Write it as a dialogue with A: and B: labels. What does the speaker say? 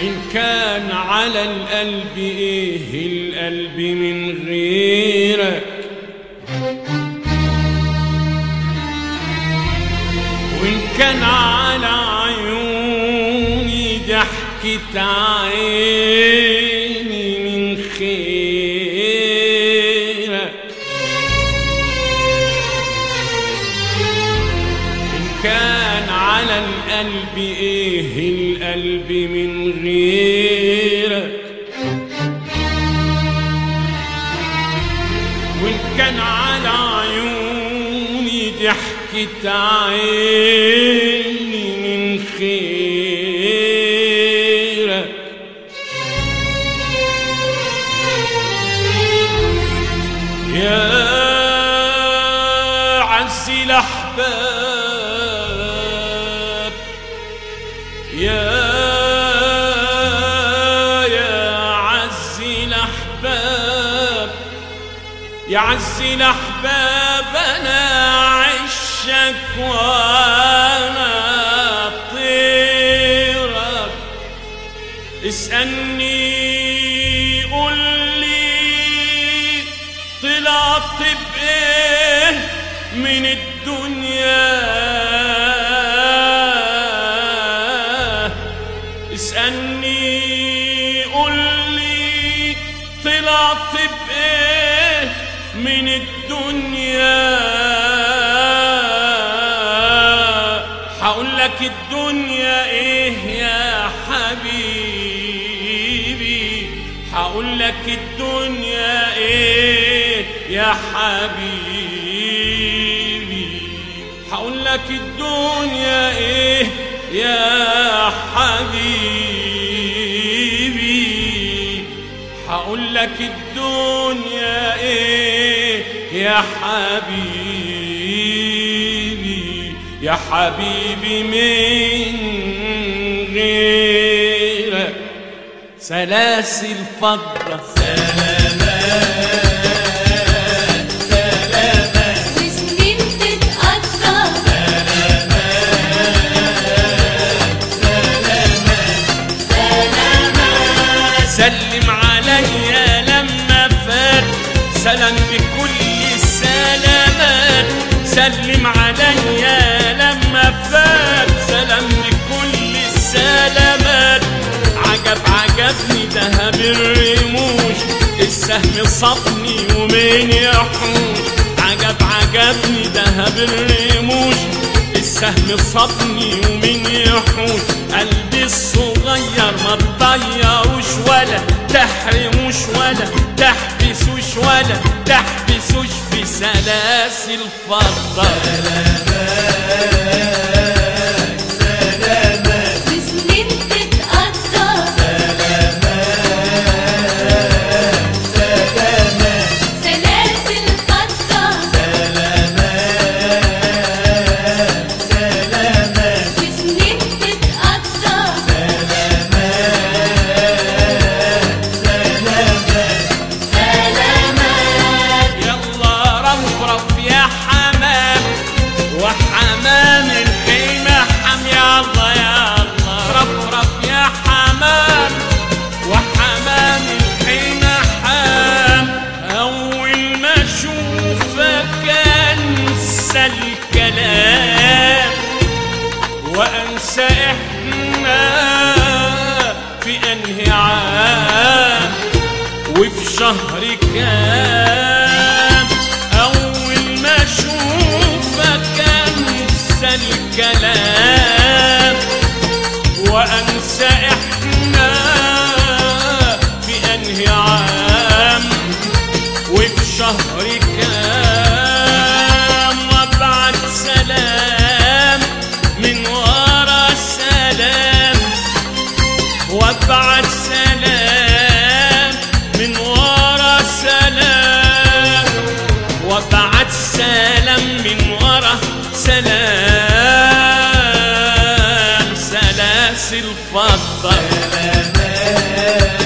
A: إن كان على القلب إيه القلب من غيرك وإن كان على عيوني ضحكة عيني من خيرك إن كان على القلب إيه القلب من غيرك وإن كان على عيوني ضحكة عيني من خيرك يا عز الأحباب يا يا عز الأحباب يا عز الأحباب أنا عشك وأنا طيرك اسألني قل لي طلعت بإيه من الدنيا اسألني قل لي طلعت بإيه من الدنيا هقول لك الدنيا ايه يا حبيبي هقول لك الدنيا ايه يا حبيبي هقول لك الدنيا ايه يا حبيبي هقول لك الدنيا ايه يا حبيبي يا حبيبي من غيرك سلاسل فضة
B: وسنين تتقطع
A: سلم عليا لما فات سلام بكل السلامات سلم عليا لما فات سلام بكل السلامات عجب عجبني دهب الرموش السهم صفني ومين يحوش عجب عجبني دهب الرموش السهم صفني ومين يحوش قلبي الصغير ما تضيعوش ولا تحرموش ولا تحبسوش ولا تحبسوش في سلاسل فضة
B: وسنين تتقطع سلاسل قطع وسنين تتقطع سلامات
A: يلا رفرف يا حمام وحمام الخيمة حم يلا يلا رفرف يا حمام وحمام الخيمة حام أول ما أشوفك أنسى الكلام وأنسى إحنا في أنهي عام وفي شهر كام أول ما أشوفك أنسى الكلام وأنسى إحنا في أنهي عام وفي شهر كام وابعت سلام من ورا سلام وابعت سلام من ورا سلام وابعت سلام من ورا سلام سلاسل فضة